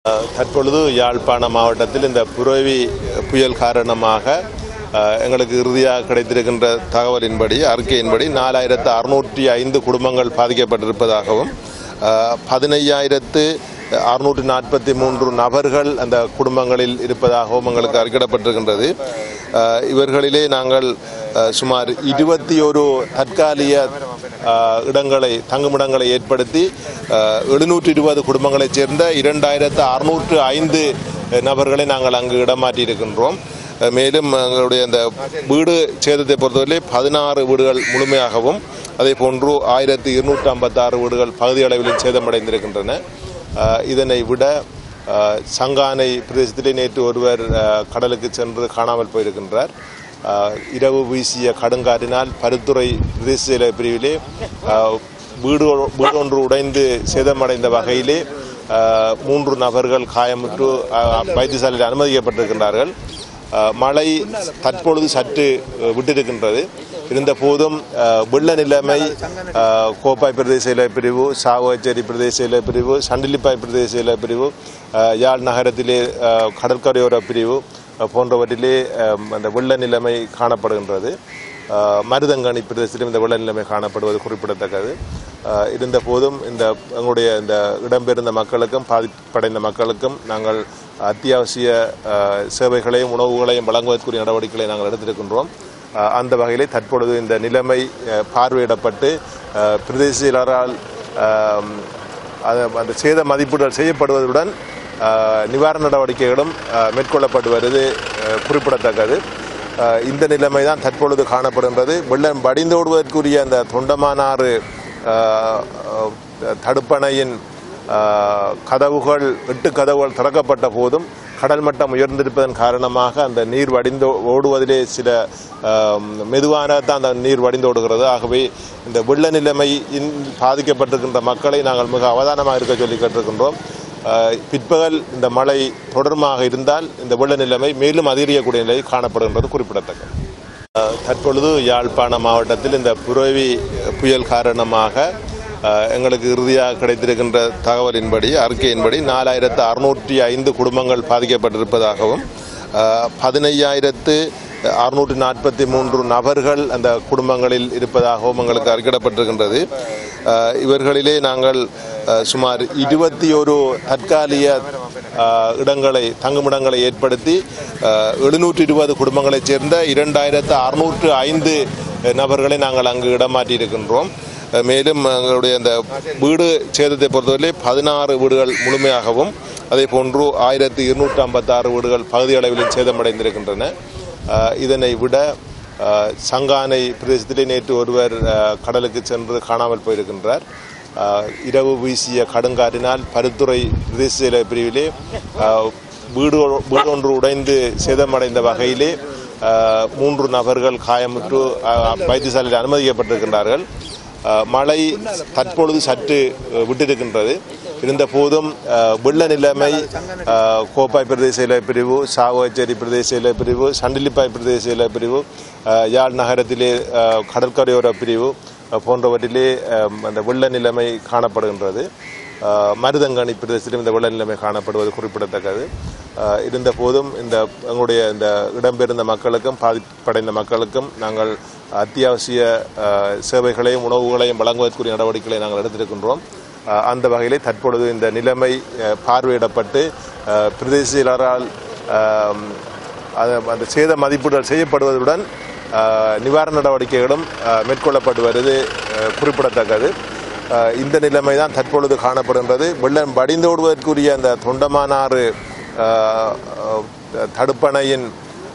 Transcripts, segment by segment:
தற்பொழுது யாழ்ப்பாண மாவட்டத்தில் இந்த புரவி புயல் காரணமாக அஹ், எங்களுக்கு இறுதியாக கிடைத்திருக்கின்ற தகவலின்படி அறிக்கையின்படி நாலாயிரத்து அறுநூற்றி ஐந்து குடும்பங்கள் பாதிக்கப்பட்டிருப்பதாகவும் அஹ், பதினையாயிரத்து அறுநூற்றி நாற்பத்தி மூன்று நபர்கள் அந்த குடும்பங்களில் இருப்பதாகவும் எங்களுக்கு அறிக்கையிடப்பட்டிருக்கின்றது அஹ், இவர்களிலே நாங்கள் அஹ், சுமார் இருபத்தி ஒரு தற்காலிக அஹ், இடங்களை தங்குமிடங்களை ஏற்படுத்தி எழுநூற்றி இருபது குடும்பங்களைச் சேர்ந்த இரண்டாயிரத்து அறுநூற்று ஐந்து நபர்களை நாங்கள் அங்கு இடமாற்றி இருக்கின்றோம் அஹ், மேலும் எங்களுடைய அந்த வீடு சேதத்தை பொறுத்தவரை பதினாறு வீடுகள் முழுமையாகவும் அதே போன்று ஆயிரத்தி இருநூற்றி ஐம்பத்தாறு வீடுகள் பகுதி அளவிலும் சேதமடைந்திருக்கின்றன அஹ், இதனை விட அஹ், சங்கானை பிரதேசத்திலே நேற்று ஒருவர் அஹ், கடலுக்கு சென்று காணாமல் போயிருக்கின்றார் அஹ், இரவு வீசிய கடுங்காற்றினால் பருத்துறை பிரதேச செயலக பிரிவிலே அஹ், வீடு வீடு ஒன்று உடைந்து சேதமடைந்த வகையிலே அஹ், மூன்று நபர்கள் காயமுற்று அஹ், வைத்தியசாலையில் அனுமதிக்கப்பட்டிருக்கின்றார்கள் அஹ், மழை தற்பொழுது சற்று அஹ், விட்டிருக்கின்றது இருந்த போதும் அஹ், வெள்ள நிலைமை அஹ், கோப்பாய் பிரதேச செயலக பிரிவு சாவகச்சேரி பிரதேச செயலக பிரிவு சண்டிலிப்பாய் பிரதேச செயலக பிரிவு அஹ், யாழ் நகரத்திலே அஹ், கடற்கரையோர பிரிவு அஹ், போன்றவற்றிலே அஹ், அந்த வெள்ள நிலைமை காணப்படுகின்றது அஹ், மருதங்கனி பிரதேசத்திலும் இந்த வெள்ள நிலைமை காணப்படுவது குறிப்பிடத்தக்கது அஹ், இருந்த போதும் இந்த எங்களுடைய இந்த இடம்பெயர்ந்த மக்களுக்கும் பாதிப்படைந்த மக்களுக்கும் நாங்கள் அத்தியாவசிய அஹ், சேவைகளையும் உணவுகளையும் வழங்குவதற்குரிய நடவடிக்கைகளை நாங்கள் எடுத்திருக்கின்றோம் அஹ், அந்த வகையிலே தற்பொழுது இந்த நிலைமை அஹ், பார்வையிடப்பட்டு அஹ், பிரதேச செயலரால் அஹ், அது- அந்த சேத மதிப்பீடுகள் செய்யப்படுவதுடன் அஹ், நிவாரண நடவடிக்கைகளும் அஹ், மேற்கொள்ளப்பட்டு வருவது அஹ், குறிப்பிடத்தக்கது அஹ், இந்த நிலைமை தான் தற்பொழுது காணப்படுகின்றது வெள்ளம் வடிந்தோடுவதற்குரிய அந்த தொண்டமானாறு அஹ், அஹ், தடுப்பணையின் அஹ், கதவுகள் எட்டு கதவுகள் திறக்கப்பட்ட போதும் கடல் மட்டம் உயர்ந்திருப்பதன் காரணமாக அந்த நீர் வடிந்து ஓடுவதிலே சில அஹ், மெதுவான தான் அந்த நீர் வடிந்தோடுகிறது ஆகவே இந்த வெள்ள நிலைமையின் பாதிக்கப்பட்டிருக்கின்ற மக்களை நாங்கள் மிக அவதானமாக இருக்க சொல்லி கேட்டிருக்கின்றோம் அஹ், பிற்பகல் இந்த மழை தொடர்மாக இருந்தால் இந்த வெள்ள நிலைமை மேலும் அதிகரிக்கக்கூடிய நிலை காணப்படுகின்றது குறிப்பிடத்தக்கது அஹ், தற்பொழுது யாழ்ப்பாண மாவட்டத்தில் இந்த புரவி புயல் காரணமாக அஹ், எங்களுக்கு இறுதியாக கிடைத்திருக்கின்ற தகவலின்படி அறிக்கையின்படி நாலாயிரத்து அறுநூற்றி ஐந்து குடும்பங்கள் பாதிக்கப்பட்டிருப்பதாகவும் அஹ், பதினையாயிரத்து அறுநூற்றி நாற்பத்தி மூன்று நபர்கள் அந்த குடும்பங்களில் இருப்பதாகவும் எங்களுக்கு அறிக்கையிடப்பட்டிருக்கின்றது அஹ், இவர்களிலே நாங்கள் அஹ், சுமார் இருபத்தி ஒரு தற்காலிக அஹ், இடங்களை தங்குமிடங்களை ஏற்படுத்தி எழுநூற்றி இருபது குடும்பங்களைச் சேர்ந்த இரண்டாயிரத்து அறுநூற்று ஐந்து நபர்களை நாங்கள் அங்கு இடமாற்றி இருக்கின்றோம் அஹ், மேலும் எங்களுடைய அந்த வீடு சேதத்தை பொறுத்தவரை பதினாறு வீடுகள் முழுமையாகவும் அதே போன்று ஆயிரத்தி இருநூற்றி ஐம்பத்தாறு வீடுகள் பகுதி அளவிலும் சேதமடைந்திருக்கின்றன அஹ், இதனை விட அஹ், சங்கானை பிரதேசத்திலே நேற்று ஒருவர் அஹ், கடலுக்கு சென்று காணாமல் போயிருக்கின்றார் அஹ், இரவு வீசிய கடுங்காற்றினால் பருத்துறை பிரதேச செயலக பிரிவிலே அஹ், வீடு வீடு ஒன்று உடைந்து சேதமடைந்த வகையிலே அஹ், மூன்று நபர்கள் காயமுற்று அஹ், வைத்தியசாலையில் அனுமதிக்கப்பட்டிருக்கின்றார்கள் அஹ், மழை தற்பொழுது சற்று அஹ், விட்டிருக்கின்றது இருந்த போதும் அஹ், வெள்ள நிலைமை அஹ், கோப்பாய் பிரதேச செயலக பிரிவு சாவகச்சேரி பிரதேச செயலக பிரிவு சண்டிலிப்பாய் பிரதேச செயலக பிரிவு அஹ், யாழ் நகரத்திலே அஹ், கடற்கரையோர பிரிவு அஹ், போன்றவற்றிலே அஹ், அந்த வெள்ள நிலைமை காணப்படுகின்றது அஹ், மருதங்கனி பிரதேசத்திலும் இந்த வெள்ள நிலைமை காணப்படுவது குறிப்பிடத்தக்கது அஹ், இருந்த போதும் இந்த எங்களுடைய இந்த இடம்பெயர்ந்த மக்களுக்கும் பாதிப்படைந்த மக்களுக்கும் நாங்கள் அத்தியாவசிய அஹ், சேவைகளையும் உணவுகளையும் வழங்குவதற்குரிய நடவடிக்கைகளை நாங்கள் எடுத்திருக்கின்றோம் அஹ், அந்த வகையிலே தற்பொழுது இந்த நிலைமை அஹ், பார்வையிடப்பட்டு அஹ், பிரதேச செயலரால் அஹ், அது- அந்த சேத மதிப்பீடுகள் செய்யப்படுவதுடன் அஹ், நிவாரண நடவடிக்கைகளும் அஹ், மேற்கொள்ளப்பட்டு வருவது அஹ், குறிப்பிடத்தக்கது அஹ், இந்த நிலைமை தான் தற்பொழுது காணப்படுகின்றது வெள்ளம் வடிந்தோடுவதற்குரிய அந்த தொண்டமானாறு அஹ், அஹ், தடுப்பணையின்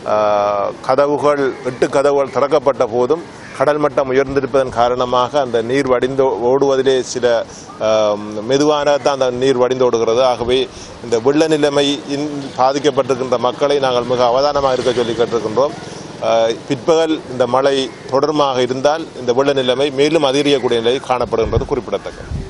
அஹ், கதவுகள் எட்டு கதவுகள் திறக்கப்பட்ட போதும் கடல் மட்டம் உயர்ந்திருப்பதன் காரணமாக அந்த நீர் வடிந்து ஓடுவதிலே சில அஹ், மெதுவான தான் அந்த நீர் வடிந்தோடுகிறது ஆகவே இந்த வெள்ள நிலைமையின் பாதிக்கப்பட்டிருக்கின்ற மக்களை நாங்கள் மிக அவதானமாக இருக்க சொல்லி கேட்டிருக்கின்றோம் அஹ், பிற்பகல் இந்த மழை தொடர்மாக இருந்தால் இந்த வெள்ள நிலைமை மேலும் அதிகரிக்கக்கூடிய நிலை காணப்படுகின்றது குறிப்பிடத்தக்கது